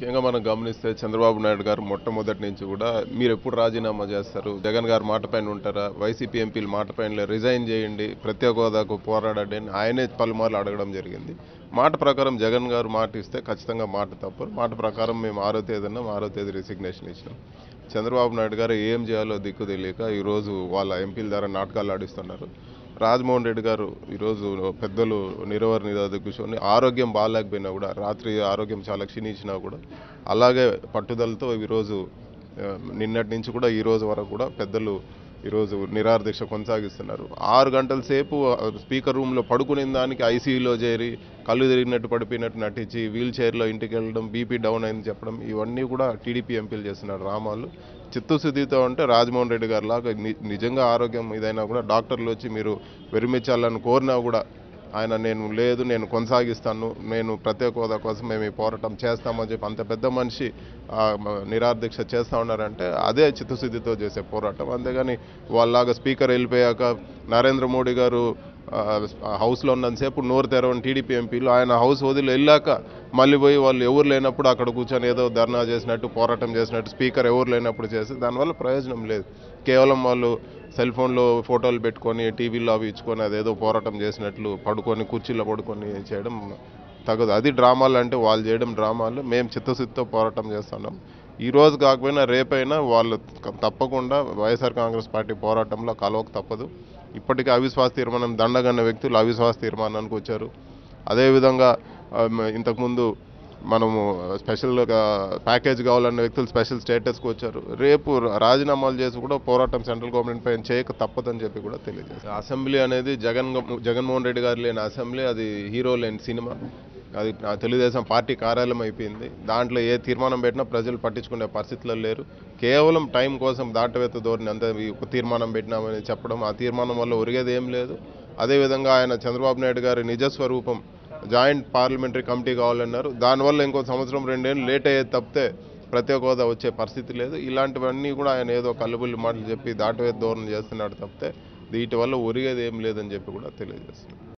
ముఖ్యంగా మనం గమనిస్తే చంద్రబాబు నాయుడు గారు మొట్టమొదటి నుంచి కూడా మీరు ఎప్పుడు రాజీనామా చేస్తారు జగన్ గారు మాట పైన ఉంటారా వైసీపీ ఎంపీలు మాట పైన రిజైన్ చేయండి ప్రత్యేక హోదాకు పోరాడండి అని ఆయనే పలుమార్లు అడగడం జరిగింది మాట ప్రకారం జగన్ గారు మాట ఇస్తే ఖచ్చితంగా మాట తప్పరు మాట ప్రకారం మేము ఆరో తేదీన ఆరో తేదీ రిసిగ్నేషన్ ఇచ్చినాం చంద్రబాబు నాయుడు గారు ఏం చేయాలో దిక్కు తెలియక ఈరోజు వాళ్ళ ఎంపీల ద్వారా నాటకాలు ఆడిస్తున్నారు రాజమోహన్ రెడ్డి గారు ఈరోజు పెద్దలు నిరవర్ నిరోధ కూర్చొని ఆరోగ్యం బాగాలేకపోయినా కూడా రాత్రి ఆరోగ్యం చాలా క్షీణించినా కూడా అలాగే పట్టుదలతో ఈరోజు ఆ, నిన్నటి నుంచి కూడా ఈ రోజు వరకు కూడా పెద్దలు ఈరోజు నిరాహార దీక్ష కొనసాగిస్తున్నారు ఆరు గంటల సేపు ఆ, స్పీకర్ రూమ్లో పడుకునే దానికి ఐసీయూలో చేరి కళ్ళు తిరిగినట్టు పడిపోయినట్టు నటించి వీల్ చైర్లో ఇంటికి వెళ్ళడం బీపీ డౌన్ అయింది చెప్పడం ఇవన్నీ కూడా టీడీపీ ఎంపీలు చేస్తున్నారు రామాలు చిత్తశుద్ధితో ఉంటే రాజమోహన్ రెడ్డి గారి లాగా ని- నిజంగా ఆరోగ్యం ఇదైనా కూడా డాక్టర్లు వచ్చి మీరు విరమించాలని కోరినా కూడా ఆయన నేను లేదు నేను కొనసాగిస్తాను నేను ప్రత్యేక హోదా కోసం మేము ఈ పోరాటం చేస్తామని చెప్పి అంత పెద్ద మనిషి ఆ, మ- నిరాహార దీక్ష చేస్తూ ఉన్నారంటే అదే చిత్తశుద్ధితో చేసే పోరాటం అంతేగాని వాళ్ళలాగా స్పీకర్ వెళ్ళిపోయాక నరేంద్ర మోడీ గారు ఆ, హౌస్లో ఉన్నంతసేపు నోరు తెరవని టీడీపీ ఎంపీలు ఆయన హౌస్ వదిలి వెళ్ళాక మళ్ళీ పోయి వాళ్ళు ఎవరు లేనప్పుడు అక్కడ కూర్చొని ఏదో ధర్నా చేసినట్టు పోరాటం చేసినట్టు స్పీకర్ ఎవరు లేనప్పుడు చేసి దానివల్ల ప్రయోజనం లేదు కేవలం వాళ్ళు సెల్ ఫోన్లో ఫోటోలు పెట్టుకొని టీవీలో అవి ఇచ్చుకొని అదేదో పోరాటం చేసినట్లు పడుకొని కుర్చీలో పడుకొని చేయడం తగదు అది డ్రామాలు అంటే వాళ్ళు చేయడం డ్రామాలు మేము చిత్తశుద్ధితో పోరాటం చేస్తున్నాం ఈ రోజు కాకపోయినా రేపైనా వాళ్ళు క- తప్పకుండా వైఎస్ఆర్ కాంగ్రెస్ పార్టీ పోరాటంలో కలవక తప్పదు ఇప్పటికే అవిశ్వాస తీర్మానం దండగన్న వ్యక్తులు అవిశ్వాస తీర్మానానికి వచ్చారు అదేవిధంగా ఆ, మ- ఇంతకుముందు మనము స్పెషల్గా ప్యాకేజ్ కావాలన్న వ్యక్తులు స్పెషల్ స్టేటస్కి వచ్చారు రేపు రాజీనామాలు చేసి కూడా పోరాటం సెంట్రల్ గవర్నమెంట్ పైన చేయక తప్పదని చెప్పి కూడా తెలియజేస్తారు అసెంబ్లీ అనేది జగన్ జగన్మోహన్ రెడ్డి గారు లేని అసెంబ్లీ అది హీరో లేని సినిమా అది ఆ తెలుగుదేశం పార్టీ కార్యాలయం అయిపోయింది దాంట్లో ఏ తీర్మానం పెట్టినా ప్రజలు పట్టించుకునే పరిస్థితుల్లో లేరు కేవలం టైం కోసం దాటవేత ధోరణి అంత ఈ ఒక తీర్మానం పెట్టినామని చెప్పడం ఆ తీర్మానం వల్ల ఒరిగేది ఏం లేదు అదేవిధంగా ఆయన చంద్రబాబు నాయుడు గారి నిజస్వరూపం జాయింట్ పార్లమెంటరీ కమిటీ కావాలన్నారు దానివల్ల ఇంకో సంవత్సరం రెండేళ్ళు లేట్ అయ్యేది తప్పితే ప్రత్యేక హోదా వచ్చే పరిస్థితి లేదు ఇలాంటివన్నీ కూడా ఆయన ఏదో కల్లుబుల్లి మాటలు చెప్పి దాటవేత ధోరణి చేస్తున్నాడు తప్పితే వీటి వల్ల ఒరిగేది ఏం లేదని చెప్పి కూడా తెలియజేస్తున్నాను